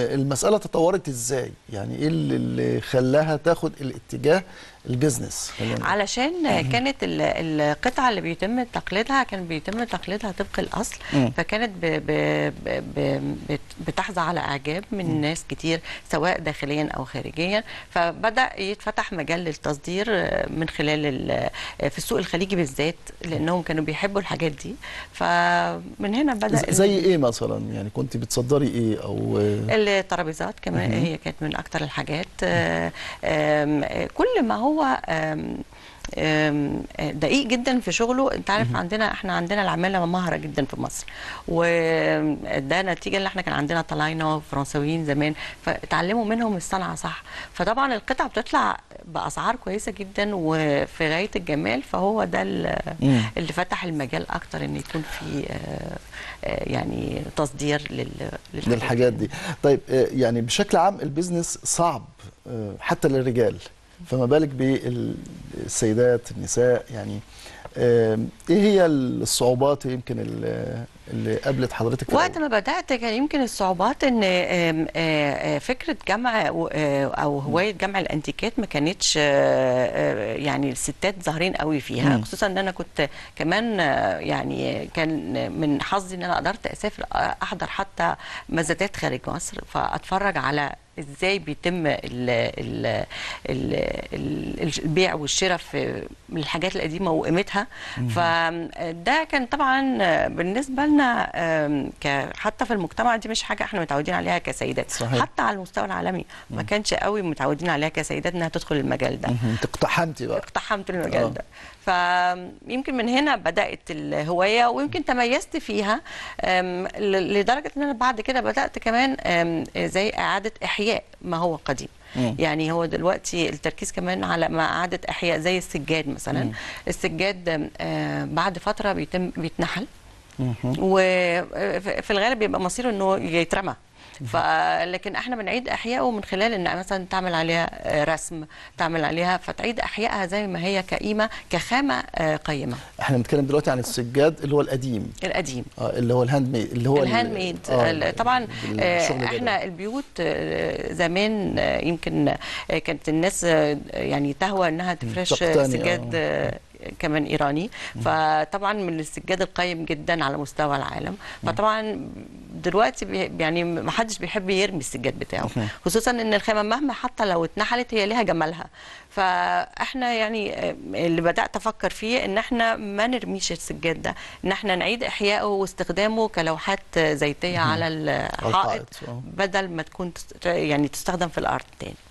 المساله تطورت ازاي يعني ايه اللي- اللي خلاها تاخد الاتجاه البيزنس خلينا نقول. علشان كانت ال- القطعه اللي بيتم تقليدها كان بيتم تقليدها طبق الاصل مم. فكانت ب ب ب ب بت- بتحظى على اعجاب من ناس كتير سواء داخليا او خارجيا فبدا يتفتح مجال للتصدير آه، من خلال ال- آه، في السوق الخليجي بالذات لانهم كانوا بيحبوا الحاجات دي فمن هنا بدا ز- زي ايه مثلا يعني كنت بتصدري ايه او الترابيزات كمان هي كانت من اكتر الحاجات آه، آم، آه، كل ما هو آم، آم، آه، دقيق جدا في شغله انت عارف عندنا احنا عندنا العماله مهره جدا في مصر وده نتيجه ان احنا كان عندنا طلاينه فرنساويين زمان فتعلموا منهم الصنعه صح فطبعا القطع بتطلع باسعار كويسه جدا وفي غايه الجمال فهو ده ال- مم. اللي فتح المجال اكتر ان يكون في آه، آه، يعني تصدير لل للحاجات دي طيب آه، يعني بشكل عام البيزنس صعب آه، حتى للرجال فما بالك بالسيدات النساء يعني آه، ايه هي الصعوبات يمكن ال- اللي قابلت حضرتك في وقت الأول؟ ما بدات كان يمكن الصعوبات ان آم، آه، آه، فكره جمع و- آه، او هوايه جمع الانتيكات ما كانتش آه، آه، يعني الستات ظاهرين قوي فيها مم. خصوصا ان انا كنت كمان آه، يعني كان من حظي ان انا قدرت اسافر آه، احضر حتى مزادات خارج مصر فاتفرج على ازاي بيتم ال ال ال ال البيع والشراء في من الحاجات القديمه وقيمتها فده كان طبعا بالنسبه لنا آم، ك- حتى في المجتمع دي مش حاجه احنا متعودين عليها كسيدات صحيح. حتى على المستوى العالمي ما كانش قوي متعودين عليها كسيدات انها تدخل المجال ده مهم. انت اقتحمتي بقى اقتحمت المجال آه. ده فيمكن من هنا بدات الهوايه ويمكن تميزت فيها أم، ل- لدرجه ان انا بعد كده بدات كمان أم، زي اعاده احياء ما هو قديم مم. يعني هو دلوقتي التركيز كمان على ما اعاده احياء زي السجاد مثلا مم. السجاد أم، آه، بعد فتره بيتم بيتنحل مهم. وفي الغالب بيبقى مصيره انه يترمى ف لكن احنا بنعيد احيائه من خلال ان مثلا تعمل عليها آه، رسم تعمل عليها فتعيد احيائها زي ما هي كقيمه كخامه آه، قيمه احنا بنتكلم دلوقتي عن السجاد اللي هو القديم القديم آه، اللي هو الهاند ميد اللي هو ال- الهاند ميد آه، ال- طبعا آه، الشغل ده. احنا البيوت آه، زمان آه، يمكن آه، كانت الناس آه، يعني تهوى انها تفرش تقتني، سجاد آه. آه، كمان ايراني فطبعا من السجاد القيم جدا على مستوى العالم فطبعا دلوقتي بي- يعني ما حدش بيحب يرمي السجاد بتاعه خصوصا ان الخامه مهما حتى لو اتنحلت هي ليها جمالها فاحنا يعني آه، اللي بدات افكر فيه ان احنا ما نرميش السجاد ده ان احنا نعيد احيائه واستخدامه كلوحات زيتيه على الحائط الحائط، آه. بدل ما تكون تست- يعني تستخدم في الارض تاني